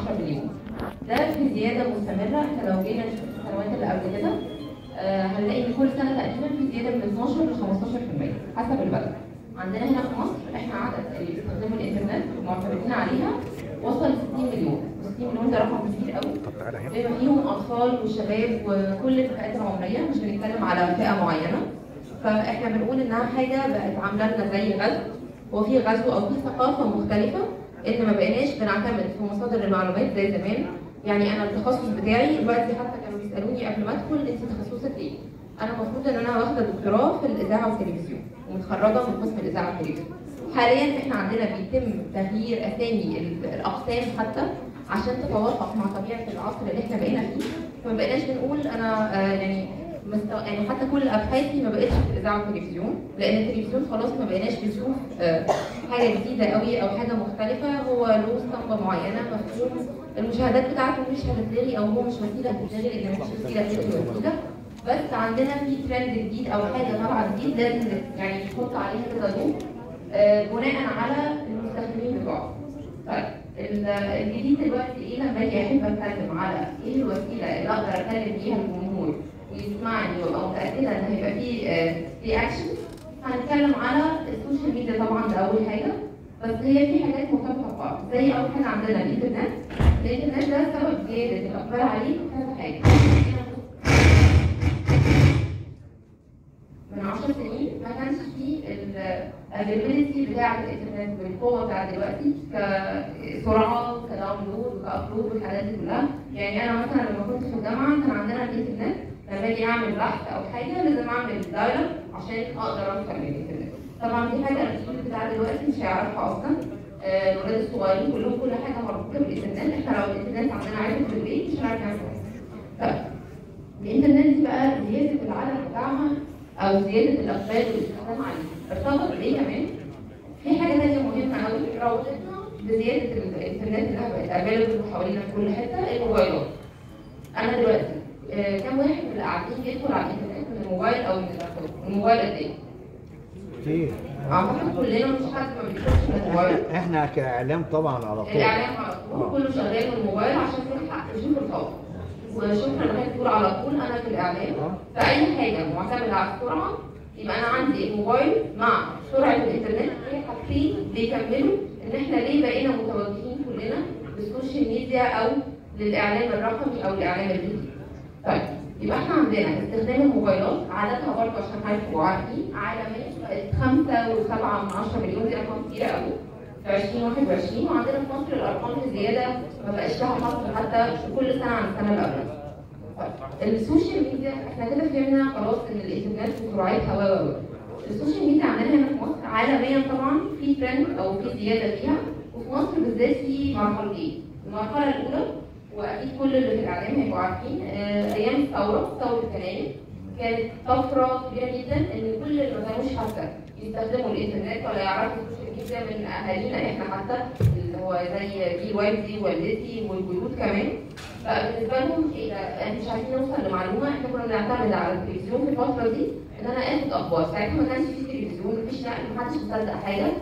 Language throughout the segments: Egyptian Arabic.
مليون ده في زياده مستمره احنا لو جينا نشوف السنوات اللي قبل كده آه، هنلاقي ان كل سنه تقريبا في زياده من 12 ل 15% حسب البلد عندنا هنا في مصر احنا عدد اللي بيستخدموا الانترنت ومعتمدين عليها وصل ل 60 مليون 60 مليون ده رقم كبير قوي بما فيهم اطفال وشباب وكل الفئات العمريه مش بنتكلم على فئه معينه فاحنا بنقول انها حاجه بقت عامله لنا زي غزو هو في غزو او في ثقافه مختلفه ان ما بقيناش بنعتمد في مصادر المعلومات زي زمان يعني انا التخصص بتاعي دلوقتي حتى كانوا بيسالوني قبل ما ادخل انت تخصصك ايه؟ انا المفروض ان انا واخده دكتوراه في الاذاعه والتلفزيون ومتخرجه من قسم الاذاعه والتلفزيون. حاليا احنا عندنا بيتم تغيير اسامي ال- الاقسام حتى عشان تتوافق مع طبيعه العصر اللي احنا بقينا فيه فما بقيناش بنقول انا آه، يعني مستو... يعني حتى كل ابحاثي ما بقتش في الاذاعه والتلفزيون لان التلفزيون خلاص ما بقيناش بنشوف آه، حاجه جديده قوي او حاجه مختلفه هو له اسطمبه معينه مفهوم المشاهدات بتاعته مش هتتلغي او هو مش وسيله هتتلغي لان مفيش وسيله تلغي وسيله بس عندنا في ترند جديد او حاجه طالعه جديد لازم يعني نحط عليها كده ضوء آه، بناء على المستخدمين بتوعه. طيب ال- الجديد دلوقتي ايه لما اجي احب اتكلم على ايه الوسيله اللي اقدر اتكلم بيها الجمهور ويسمعني وابقى متاكده ان هيبقى في رياكشن هنتكلم على السوشيال ميديا طبعا ده اول حاجه بس هي في حاجات مرتبطه ببعض زي اول حاجه عندنا الانترنت الانترنت ده سبب زياده الاقبال عليه في كذا حاجه من 10 سنين ما كانش فيه الافيلابيلتي بتاعه الانترنت بالقوه بتاعت دلوقتي كسرعه كداونلود وكابلود والحاجات دي كلها يعني انا مثلا لما كنت في الجامعه كان عندنا الانترنت لما اجي اعمل بحث او حاجه لازم اعمل دايلر عشان اقدر اوصل للانترنت طبعا دي حاجه الجيل بتاع دلوقتي مش هيعرفها اصلا آه، الولاد الصغيرين كلهم كل حاجه مربوطه بالانترنت احنا لو الانترنت عندنا عادي في البيت مش هنعرف نعمل حاجه طيب الانترنت دي بقى زياده العدد بتاعها او زياده الاقبال والاستخدام عليه ارتبط بايه كمان؟ في حاجه ثانيه مهمه قوي روضتنا بزياده الانترنت انها بقت افيلبل حوالينا في كل حته الموبايلات. انا دلوقتي آه، كم واحد من اللي قاعدين يدخل على الانترنت من الموبايل او من اللابتوب؟ الموبايل قد ايه؟ كتير اعتقد كلنا مش حد ما بيدخلش من الموبايل. احنا كاعلام طبعا على طول الاعلام على طول كله شغال من الموبايل عشان تلحق تشوف الخبر وشكرا انك تقول على طول انا في الاعلام آه. فاي حاجه معتمده على السرعه يبقى انا عندي الموبايل مع سرعه الانترنت هي حاجتين بيكملوا ان احنا ليه بقينا متوجهين كلنا للسوشيال ميديا او للاعلام الرقمي او الاعلام الديجيتال. طيب يبقى احنا عندنا استخدام الموبايلات عددها برضه عشان حضرتك تبقوا عارفين عالميا بقت 5 و7 من 10 مليون دي ارقام كتيره قوي في 2021 وعندنا في مصر الارقام الزياده ما بقاش لها حصر حتى كل سنه عن السنه اللي قبلها. طيب، السوشيال ميديا احنا كده فهمنا خلاص ان الانترنت وسرعتها و و و. السوشيال ميديا عندنا هنا في مصر عالميا طبعا في ترند او في زياده فيها وفي مصر بالذات في مرحلتين. المرحله الاولى واكيد كل اللي في الاعلام هيبقوا عارفين آه، ايام الثوره ثوره يناير كانت طفره كبيره جدا ان كل اللي ما كانوش حتى يستخدموا الانترنت ولا يعرفوا السوشيال ميديا من اهالينا احنا حتى اللي هو زي جيل والدي ووالدتي والبيوت كمان فبالنسبه لهم ايه ده احنا مش عارفين نوصل لمعلومه احنا كنا بنعتمد على التلفزيون في الفتره دي ان انا اخد اخبار ساعتها ما كانش في تلفزيون مفيش نقل محدش مصدق حاجه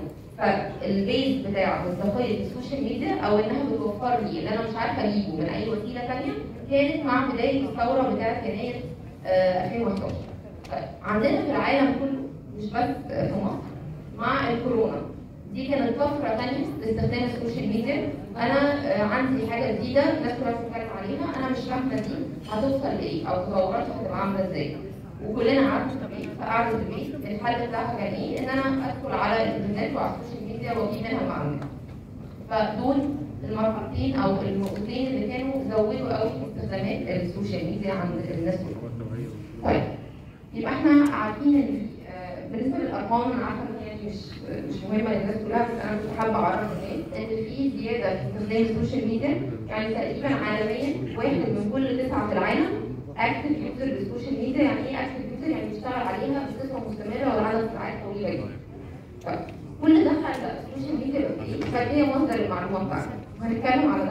فالبيز بتاع مصداقيه السوشيال ميديا او انها بتوفر لي اللي انا مش عارفه اجيبه من اي وسيله ثانيه كانت مع بدايه الثوره بتاعت يناير آه، 2011 طيب، عندنا في العالم كله مش بس آه، في مصر مع الكورونا دي كانت طفره ثانيه لاستخدام السوشيال ميديا انا آه، عندي حاجه جديده الناس كلها بتتكلم عليها انا مش فاهمه دي هتوصل لايه او تطوراتها هتبقى عامله ازاي وكلنا قعدنا في البيت في قعده البيت الحل بتاعها كان ايه؟ ان انا ادخل على الانترنت وعلى السوشيال ميديا واجيب منها معلومات. فدول المرحلتين او النقطتين اللي كانوا زودوا قوي استخدامات السوشيال ميديا عند الناس كلها. طيب يبقى احنا عارفين ان في- آه، بالنسبه للارقام انا عارفه ان هي مش مش مهمه للناس كلها بس انا كنت حابه اعرف الناس ان في زياده في استخدام السوشيال ميديا يعني تقريبا عالميا واحد من كل تسعه في العالم اكتف يوزر للسوشيال ميديا يعني ايه اكتف يوزر يعني بيشتغل عليها بصفه مستمره وعدد ساعات طويله جدا. طيب كل ده خلى السوشيال ميديا بقت ايه؟ بقت هي مصدر المعلومات بتاعتنا وهنتكلم على ده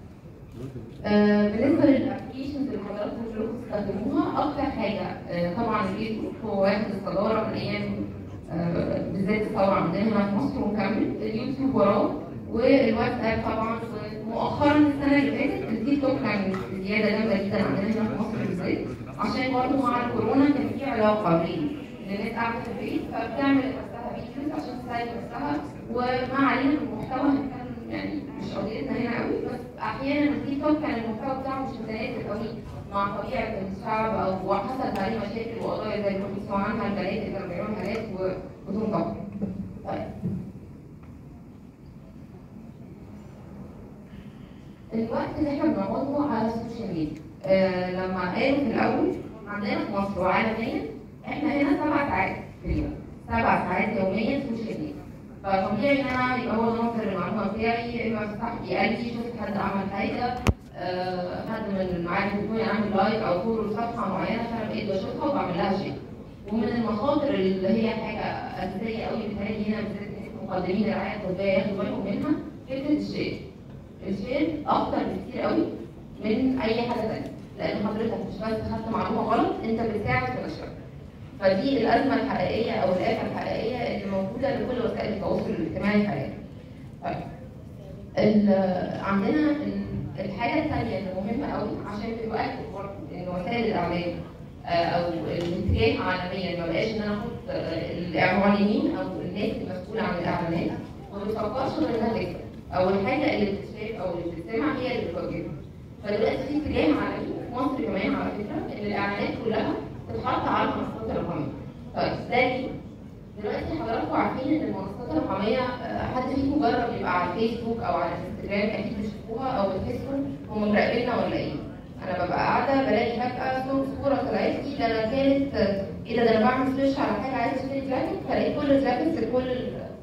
آه، بالنسبه للابلكيشنز اللي حضراتكم كلكم بتستخدموها اكتر حاجه آه، طبعا الفيسبوك هو واخد الصداره من ايام آه، بالذات الثوره عندنا هنا في مصر ومكمل اليوتيوب وراه والواتساب طبعا مؤخرا السنه اللي فاتت التيك توك كان زياده جامده جدا عندنا هنا في مصر بالذات عشان برضه مع الكورونا كان في علاقه بين ان الناس قاعده في البيت فبتعمل لنفسها فيديوز عشان تساعد نفسها وما علينا من المحتوى هنتكلم يعني مش قضيتنا هنا قوي بس احيانا التيك توك كان المحتوى بتاعه مش متناسب قوي مع طبيعه الشعب او حصلت عليه مشاكل وقضايا زي اللي كنتوا بتسمعوا عنها البنات اللي كانوا بيعملوا حاجات وتنضبط. طيب الوقت اللي احنا بنقعده على السوشيال ميديا آه لما قالوا في الاول عندنا في مصر وعالميا احنا هنا سبع ساعات في اليوم سبع ساعات يوميا سوشيال ميديا فطبيعي ان انا يبقى هو المصدر المعلومه بتاعي يا اما صاحبي قال لي شفت حد عمل حاجه آه حد من المعارف بتوعي عامل لايك او فولو لصفحه معينه فانا بقيت بشوفها وبعمل لها شير ومن المخاطر اللي هي حاجه اساسيه قوي بتهيألي هنا بالذات مقدمين الرعايه الطبيه ياخدوا بالهم منها فكره الشير الشير اخطر بكتير قوي من اي حاجه ثانيه لان حضرتك مش بس خدت معلومه غلط انت بتساعد في نشرها فدي الازمه الحقيقيه او الافه الحقيقيه اللي موجوده لكل وسائل التواصل الاجتماعي حاليا. طيب عندنا الحاجه الثانيه اللي مهمه قوي عشان تؤكد برضه ان وسائل الاعلام او الاتجاه عالميا ما بقاش ان انا احط الاعلاميين او الناس المسؤوله عن الاعلانات ما بتفكرش غير انها تكسب او الحاجه اللي بتتشاف او اللي بتتسمع هي اللي بتوجهها. فدلوقتي في اتجاه عالمي في مصر كمان على فكره ان الاعلانات كلها تتحط على المنصات الرقميه. طيب ده ليه؟ دلوقتي حضراتكم عارفين ان المنصات الرقميه حد فيكم جرب يبقى على الفيسبوك او على الانستجرام اكيد بتشوفوها او بتحسوا هم مراقبيننا ولا ايه؟ انا ببقى قاعده بلاقي فجاه صوره طلعت لي ده انا كانت ايه ده ده انا بعمل سيرش على حاجه عايزه اشتري جاكيت فلاقي كل الجاكيتس كل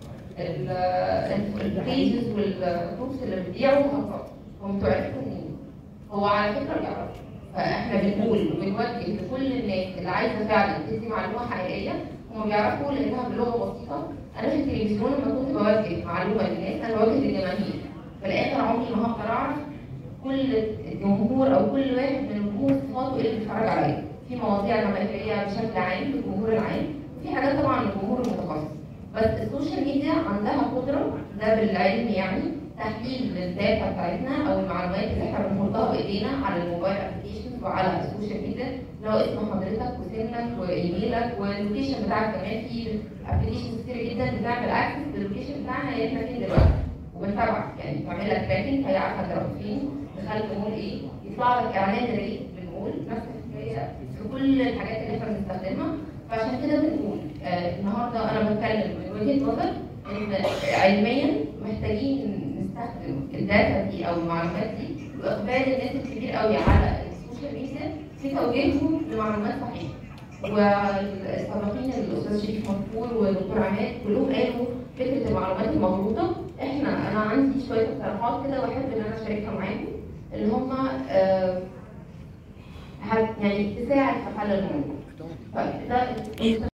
البيجز والجروبس اللي بتبيعوا مخصصه هم بتوعرفوا منين؟ هو على فكره بيعرف فاحنا بنقول وبنوجه لكل الناس اللي عايزه فعلا تدي معلومه حقيقيه هم بيعرفوا لانها بلغه بسيطه انا في التلفزيون لما كنت بوجه معلومه للناس انا بوجه للجماهير في الاخر عمري ما هقدر اعرف كل الجمهور او كل واحد من الجمهور صفاته ايه اللي بيتفرج عليا في مواضيع جماهيريه بشكل عام للجمهور العام وفي حاجات طبعا للجمهور المتخصص بس السوشيال ميديا عندها قدره ده بالعلم يعني تحليل للداتا بتاعتنا او المعلومات اللي احنا بنحطها بايدينا على الموبايل ابلكيشن وعلى السوشيال ميديا اللي هو اسم حضرتك وسنك وايميلك واللوكيشن بتاعك كمان في ابلكيشنز كتير جدا بتعمل اكسس للوكيشن بتاعنا هي احنا فين دلوقتي وبنتابعك يعني تعمل لك تراكنج هي عارفه انت رحت فين دخلت مول ايه يطلع لك اعلان ريت بنقول نفس الحكايه في كل الحاجات اللي احنا بنستخدمها فعشان كده بنقول آه النهارده انا بتكلم من وجهه نظر ان علميا محتاجين نستخدم الداتا دي او المعلومات دي واقبال الناس الكبير قوي على السوشيال ميديا في توجيههم لمعلومات صحيحه والسابقين الاستاذ شريف مذكور والدكتور عماد كلهم قالوا فكره المعلومات المغلوطه احنا انا عندي شويه اقتراحات كده واحب ان انا اشاركها معاكم اللي هم آه يعني تساعد في حل الموضوع. طيب ده